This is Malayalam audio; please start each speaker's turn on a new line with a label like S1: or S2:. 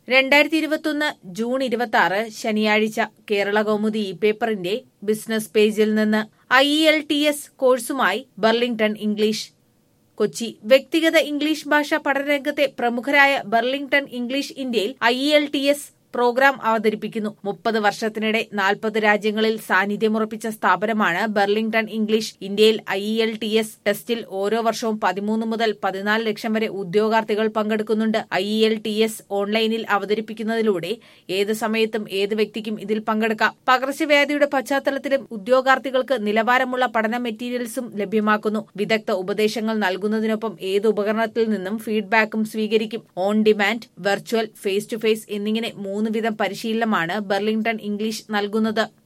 S1: രണ്ടായിരത്തി ഇരുപത്തൊന്ന് ജൂൺ ഇരുപത്തി ആറ് ശനിയാഴ്ച കേരള കൗമുദി ഇ പേപ്പറിന്റെ ബിസിനസ് പേജിൽ നിന്ന് ഐ എൽ ടി എസ് കോഴ്സുമായി ബർലിംഗ്ടൺ ഇംഗ്ലീഷ് കൊച്ചി വ്യക്തിഗത ഇംഗ്ലീഷ് ഭാഷാ പഠനരംഗത്തെ പ്രമുഖരായ ബർലിംഗ്ടൺ ഇംഗ്ലീഷ് ഇന്ത്യയിൽ IELTS programme അവതരിപ്പിക്കുന്നു മുപ്പത് വർഷത്തിനിടെ നാൽപ്പത് രാജ്യങ്ങളിൽ സാന്നിധ്യമുറപ്പിച്ച സ്ഥാപനമാണ് ബർലിംഗ്ടൺ ഇംഗ്ലീഷ് ഇന്ത്യയിൽ ഐ എൽ ടി എസ് ടെസ്റ്റിൽ ഓരോ വർഷവും പതിമൂന്ന് മുതൽ പതിനാല് ലക്ഷം വരെ ഉദ്യോഗാർത്ഥികൾ പങ്കെടുക്കുന്നുണ്ട് ഐ എൽ ടി എസ് ഓൺലൈനിൽ അവതരിപ്പിക്കുന്നതിലൂടെ ഏത് സമയത്തും ഏത് വ്യക്തിക്കും ഇതിൽ പങ്കെടുക്കാം പകർച്ചവ്യാധിയുടെ പശ്ചാത്തലത്തിലും ഉദ്യോഗാർത്ഥികൾക്ക് നിലവാരമുള്ള പഠന മെറ്റീരിയൽസും ലഭ്യമാക്കുന്നു വിദഗ്ധ ഉപദേശങ്ങൾ നൽകുന്നതിനൊപ്പം ഏത് ഉപകരണത്തിൽ നിന്നും ഫീഡ്ബാക്കും സ്വീകരിക്കും on demand virtual face to face എന്നിങ്ങനെ മൂന്ന് വിധം പരിശീലനമാണ് ബർലിംഗ്ടൺ ഇംഗ്ലീഷ് നൽകുന്നത്